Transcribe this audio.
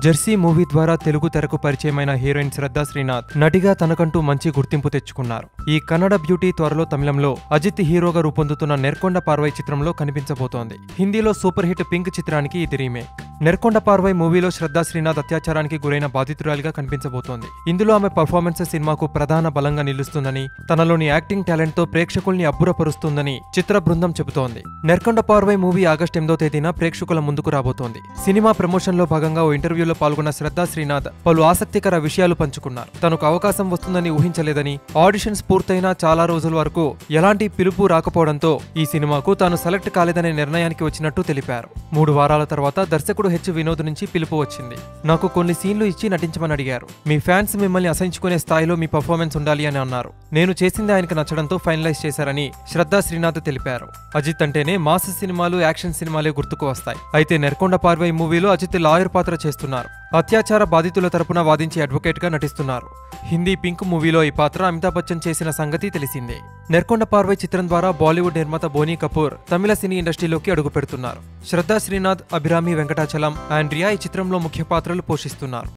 Jersey movie ద్వారా తెలుగు తెరకు పరిచయమైన heroine శ్రద్ధా శ్రీనాథ్ నటిగా తనకంటూ మంచి గుర్తింపు తెచ్చుకున్నారు ఈ కన్నడ బ్యూటీ త్వరలో తమిళంలో అజిత్ హీరోగా రూపొందుతున్న నెర్కొండ పార్వై చిత్రంలో కనిపించబోతోంది హిందీలో సూపర్ హిట్ పింక్ చిత్రానికి ఇది రీమేక్ నెర్కొండ పార్వై మూవీలో శ్రద్ధా శ్రీనాథ్ అత్యాచారానికి గురైన బాధితురాలిగా కనిపించబోతోంది ఇందులో ఆమె పర్ఫార్మెన్స్ సినిమాకు ప్రధాన బలంగా నిలుస్తుందని తనలోని యాక్టింగ్ టాలెంట్ తో ప్రేక్షకుల్ని అబ్బురపరుస్తుందని చిత్ర బృందం చెబుతోంది నెర్కొండ పార్వై మూవీ ఆగస్టు ఎనిమిదో తేదీన ప్రేక్షకుల ముందుకు రాబోతోంది సినిమా ప్రమోషన్ లో భాగంగా ఓ ఇంటర్వ్యూలో పాల్గొన్న శ్రద్ధా శ్రీనాథ్ పలు ఆసక్తికర విషయాలు పంచుకున్నారు తనకు అవకాశం వస్తుందని ఊహించలేదని ఆడిషన్స్ పూర్తయినా చాలా రోజుల వరకు ఎలాంటి పిలుపు రాకపోవడంతో ఈ సినిమాకు తాను సెలెక్ట్ కాలేదనే నిర్ణయానికి వచ్చినట్టు తెలిపారు మూడు వారాల తర్వాత దర్శకుడు హెచ్ వినోద్ నుంచి పిలుపు వచ్చింది నాకు కొన్ని సీన్లు ఇచ్చి నటించమని అడిగారు మీ ఫ్యాన్స్ మిమ్మల్ని అసహించుకునే స్థాయిలో మీ పర్ఫార్మెన్స్ ఉండాలి అని అన్నారు నేను చేసింది ఆయనకు నచ్చడంతో ఫైనలైజ్ చేశారని శ్రద్ధా శ్రీనాథ్ తెలిపారు అజిత్ అంటేనే మాస్ సినిమాలు యాక్షన్ సినిమాలే గుర్తుకు వస్తాయి అయితే నెర్కొండ పార్వై మూవీలో అజిత్ లాయర్ పాత్ర చేస్తున్నారు అత్యాచార బాధితుల తరపున వాదించి అడ్వకేట్ గా నటిస్తున్నారు హిందీ పింక్ మూవీలో ఈ పాత్ర అమితాబ్ బచ్చన్ చేసిన సంగతి తెలిసిందే నెర్కొండ పార్వై చిత్రం ద్వారా బాలీవుడ్ నిర్మాత బోనీ కపూర్ తమిళ సినీ ఇండస్ట్రీలోకి అడుగు పెడుతున్నారు శ్రద్ధా శ్రీనాథ్ అభిరామి వెంకటాచలం అండ్ రియా ఈ చిత్రంలో ముఖ్య పాత్రలు పోషిస్తున్నారు